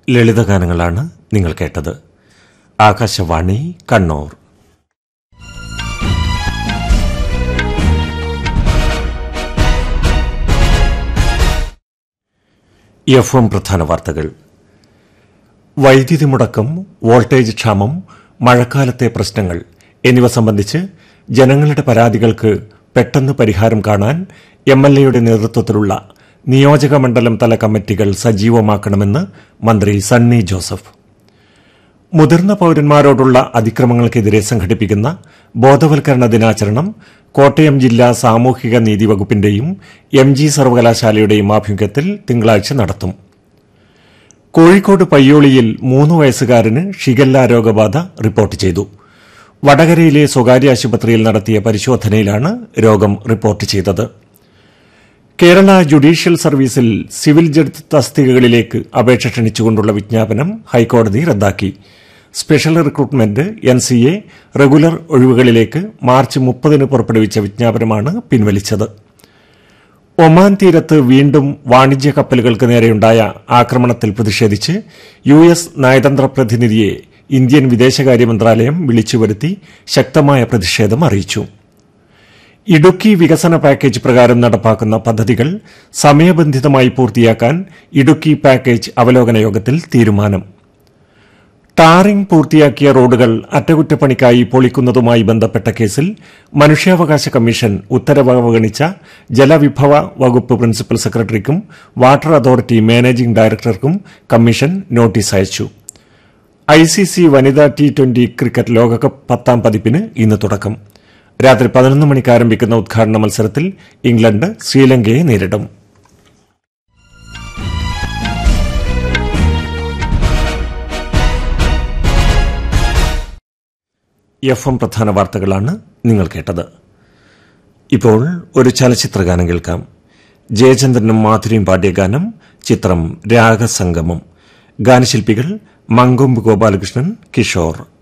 ലളിതഗാനങ്ങളാണ് നിങ്ങൾ കേട്ടത് Akashvani Kannur F M പ്രധാന വാർത്തകൾ വൈദ്യുതി മുടക്കം വോൾട്ടേജ് ക്ഷാമം മഴക്കാലത്തെ പ്രശ്നങ്ങൾ എന്നിവ സംബന്ധിച്ച് ജനങ്ങളുടെ പരാതികൾക്ക് പെട്ടെന്ന് പരിഹാരം കാണാൻ എം എൽ എയുടെ നേതൃത്വത്തിലുള്ള നിയോജക മണ്ഡലം തല കമ്മിറ്റികൾ സജീവമാക്കണമെന്ന് മന്ത്രി സണ്ണി ജോസഫ് മുതിർന്ന പൌരന്മാരോടുള്ള അതിക്രമങ്ങൾക്കെതിരെ സംഘടിപ്പിക്കുന്ന ബോധവൽക്കരണ ദിനാചരണം കോട്ടയം ജില്ലാ സാമൂഹിക നീതി വകുപ്പിന്റെയും എം ജി സർവകലാശാലയുടെയും ആഭിമുഖ്യത്തിൽ തിങ്കളാഴ്ച നടത്തും കോഴിക്കോട് പയ്യോളിയിൽ മൂന്ന് വയസ്സുകാരന് ഷിഗല്ല രോഗബാധ റിപ്പോർട്ട് ചെയ്തു വടകരയിലെ സ്വകാര്യ ആശുപത്രിയിൽ നടത്തിയ പരിശോധനയിലാണ് രോഗം റിപ്പോർട്ട് ചെയ്തത് കേരള ജുഡീഷ്യൽ സർവീസിൽ സിവിൽ ജഡ്ജ് തസ്തികകളിലേക്ക് അപേക്ഷ ക്ഷണിച്ചുകൊണ്ടുള്ള വിജ്ഞാപനം ഹൈക്കോടതി റദ്ദാക്കി special recruitment N C A regular ഒഴിവുകളിലേക്ക് മാർച്ച് മുപ്പതിന് പുറപ്പെടുവിച്ച വിജ്ഞാപനമാണ് പിൻവലിച്ചത് ഒമാൻ തീരത്ത് വീണ്ടും വാണിജ്യ കപ്പലുകൾക്ക് നേരെയുണ്ടായ ആക്രമണത്തിൽ പ്രതിഷേധിച്ച് യു എസ് നയതന്ത്ര പ്രതിനിധിയെ ഇന്ത്യൻ വിദേശകാര്യ മന്ത്രാലയം വിളിച്ചുവരുത്തി ശക്തമായ പ്രതിഷേധം അറിയിച്ചു ഇടുക്കി വികസന പാക്കേജ് പ്രകാരം നടപ്പാക്കുന്ന പദ്ധതികൾ സമയബന്ധിതമായി പൂർത്തിയാക്കാൻ ഇടുക്കി പാക്കേജ് അവലോകന യോഗത്തിൽ തീരുമാനം ടാറിംഗ് പൂർത്തിയാക്കിയ റോഡുകൾ അറ്റകുറ്റപ്പണിക്കായി പൊളിക്കുന്നതുമായി ബന്ധപ്പെട്ട കേസിൽ മനുഷ്യാവകാശ കമ്മീഷൻ ഉത്തരവ് അവഗണിച്ച ജലവിഭവ വകുപ്പ് പ്രിൻസിപ്പൽ സെക്രട്ടറിക്കും വാട്ടർ അതോറിറ്റി മാനേജിംഗ് ഡയറക്ടർക്കും കമ്മീഷൻ നോട്ടീസ് അയച്ചു ഐസിസി വനിതാ ടി ട്വന്റി ക്രിക്കറ്റ് ലോകകപ്പ് പത്താം പതിപ്പിന് ഇന്ന് തുടക്കം രാത്രി പതിനൊന്ന് മണിക്ക് ആരംഭിക്കുന്ന ഉദ്ഘാടന മത്സരത്തിൽ ഇംഗ്ലണ്ട് ശ്രീലങ്കയെ നേരിടും എഫ് എം പ്രധാന വാർത്തകളാണ് നിങ്ങൾ കേട്ടത് ഇപ്പോൾ ഒരു ചലച്ചിത്രഗാനം കേൾക്കാം ജയചന്ദ്രനും മാധുരിയും പാടിയ ഗാനം ചിത്രം രാഗസംഗമം ഗാനശില്പികൾ മങ്കൊമ്പ് ഗോപാലകൃഷ്ണൻ കിഷോർ